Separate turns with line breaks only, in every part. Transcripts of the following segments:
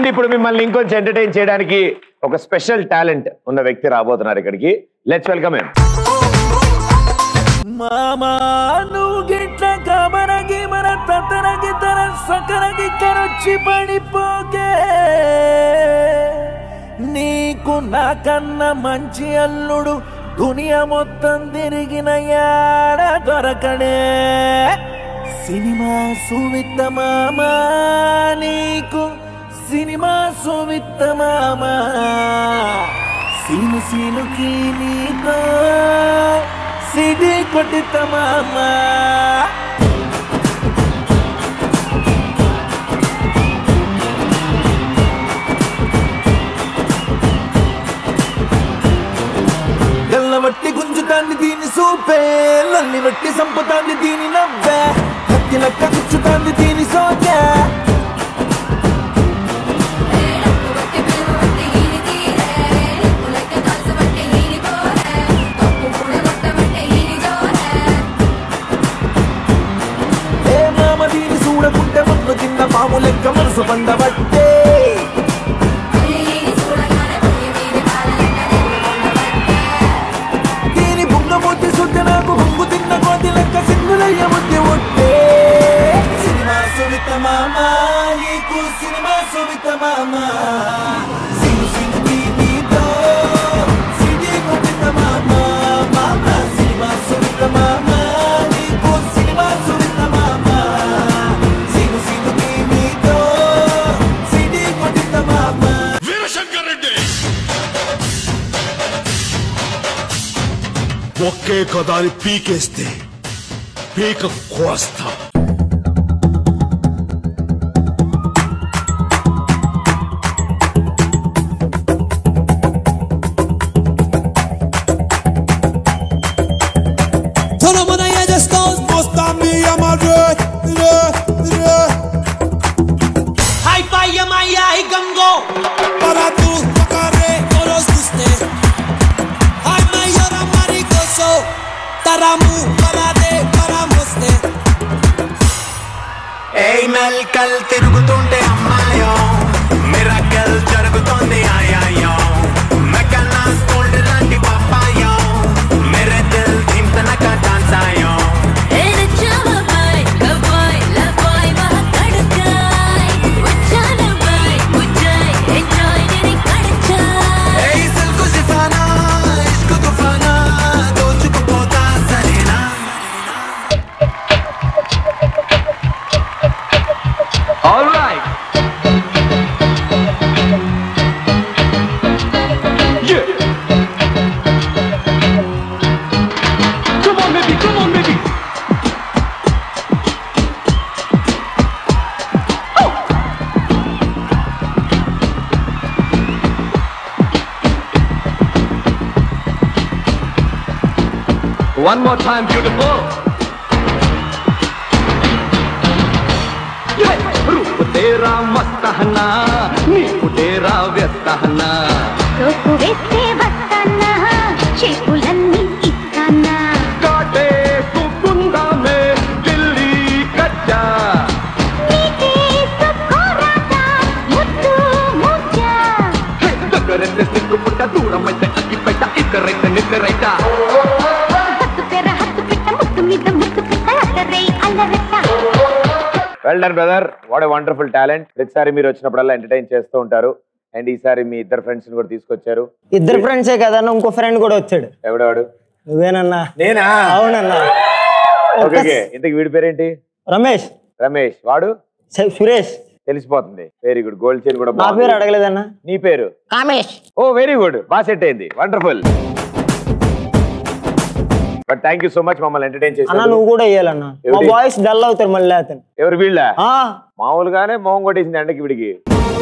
ఇప్పుడు మిమ్మల్ని ఇంకొంచెం ఎంటర్టైన్ చేయడానికి ఒక స్పెషల్ టాలెంట్ ఉన్న వ్యక్తి రాబోతున్నారు ఇక్కడికి లెట్స్ వెల్కమ్ హిమ్
మామా నువ్వు గిట్ల కమరగి మన తతరగి తర సకరగి కరొచ్చి పడిపోకే నీకు నాకన్నా మంచి అల్లుడు దునియా మొత్తం తిరిగిన యాడ దొరకడే సినిమా సువిత్త మామా నీకు సినిమా సువిత్త మామా సీను సీనుకి నీతో సిడి కొట్టిత మామా గల్లవట్టి గుంజుతాంది దీని సూపే లల్లి వట్టి సంపుతాంది దీని నవ్వే కత్తి లెక్క గుచ్చుతాంది దీని సోకే ఏ మామ దీని చూడకుంటే మన్ను తిన్న పాము లెక్క మనసు పండబట్టే దీని బుంగ ముద్ది సుద్ది నాకు బొంగు తిన్న కోతి లెక్క సింగులయ్య ముద్ది ఒట్టే సినిమా సువిత మామ నీకు సినిమా సువిత మామ సిను సినుకి నీతో సిడి కొట్టిన మామ మామ సినిమా సువిత మామ నీకు సినిమా సువిత మామ సిను సినుకి నీతో సిడి కొట్టిన మామ
ఒకే కదాని పీకేస్తే పీక కోస్తా
Todo mundo aí just goes Mostra me a madre
Hi bye maya hi gango
Para tu tocaré todos ustedes Ay mayora maricoso Taramu para de para moste
ఏయ్ మెల్కల్ తిరుగుతుంటే అమ్మాయో మిరకల్ జరుగుతోంది ఆయాయో మెకనాస్ గోల్డ్ లాంటి పప్పాయో మెరే Dil ధింతనక dance ఆయో ఏయ్ silk సిఫానా ఇష్క్ తుఫానా దోచుకుపోతా సరేనా
all right Come on, baby, come on, baby. One more time, beautiful. ये रूप तेरा मस्त हना नीकु तेरा व्यस्त हना
చెప్పులన్నీ ఇస్తానా
काटे सुकुंदा में दिल्ली कच्चा
నీకే సుఖరాదా ముద్దు ముచ్చా
హే, దగ్గరైతే సిగ్గుపుట్ట దూరమైతే అగ్గిపెట్ట ఇక్కరైతే నిద్రైట
హత్తు పెర హత్తు పిట్ట ముత్తు మీద ముత్తు పిట్ట అల్లరై అల్లరెట్ట
well done brother what a wonderful talent ప్రతిసారి మీరు వచ్చినప్పుడల్లా ఎంటర్టైన్ చేస్తూ ఉంటారు అండ్ ఈసారి మీ ఇద్దరు ఫ్రెండ్స్ కూడా తీసుకొచ్చారు
ఇద్దరు ఫ్రెండ్సే కదన్న ఇంకో ఫ్రెండ్ కూడా వచ్చాడు
ఎవడవాడు
నువ్వేనన్నా
నేనా
అవునన్నా
ఓకే ఓకే ఇంతకు వీడి పేరేంటి
రమేష్
రమేష్ వాడు
స- సురేష్
తెలిసిపోతుంది వెరీ గుడ్ గోల్డ్ చైన్ కూడా
నా
బాగుంది.
పేరు అడగలేదన్నా
నీ పేరు
కామేష్
ఓ వెరీ గుడ్ బాగా సెట్ అయింది wonderful but thank you so much మమ్మల్ని ఎంటర్టైన్
అన్న
చేసి
నువ్వు కూడా వేయాలన్నా మా
ఎవరి?
బాయ్స్ డల్ అవుతారు మళ్ళీ అతను
ఎవరు వీళ్ళ
ఆ,
మామూలుగానే మొహం కొట్టేసింది ఎండకి వీడికి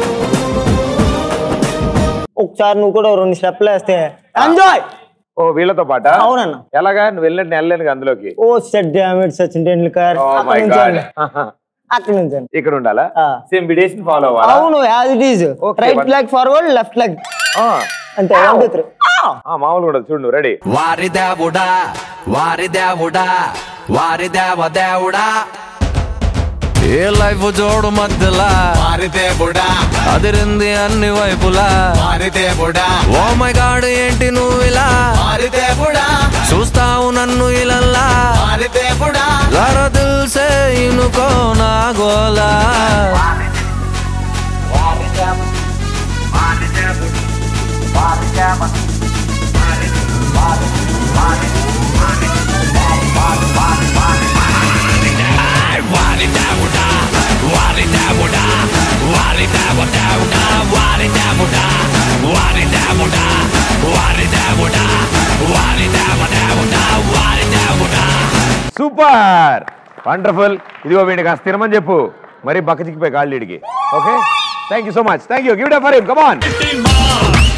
ఒకసారి నువ్వు కూడా రెండు స్టెప్లు వేస్తే ఎంజాయ్
ఓ వీళ్ళతో పాట
అవునన్న
ఎలాగా నువ్వు వెళ్ళినట్టు వెళ్ళలేను అందులోకి
oh set damage Sachin Tendulkar
oh
అక్కడ
మై
నుంచి
గాడ్
అండి. అక్కడ నుంచి అండి.
ఇక్కడ ఉండాలా
ఆ.
సేమ్ విడేషన్ ఫాలో అవ్వాలా
అవును as it is
Okay,
right
one-
leg forward left leg
ah.
అంతే one, two, three.
ఆ, మామూలుగా ఉండదు చూడు నువ్వు రెడీ
వారి దేవుడా వారి దేవుడా వారి దేవ దేవుడా
ఏ లైఫ్ జోడు మధ్యలా
మారితే బుడా
అదిరింది అన్ని వైపులా
మారితే బుడా
ఓ మై గాడ్ ఏంటి నువ్వు ఇలా
మారితే బుడా
చూస్తావు నన్ను ఇలల్లా
మారితే బుడా
జర దిల్సే ఇనుకో నా గోలా
సూపర్ వండర్ఫుల్ ఇదిగో వీడికి కాస్త తినమని చెప్పు మరి బక్క చిక్కిపోయి కాళ్ళు ఇడికి okay thank you so much thank you give for him come on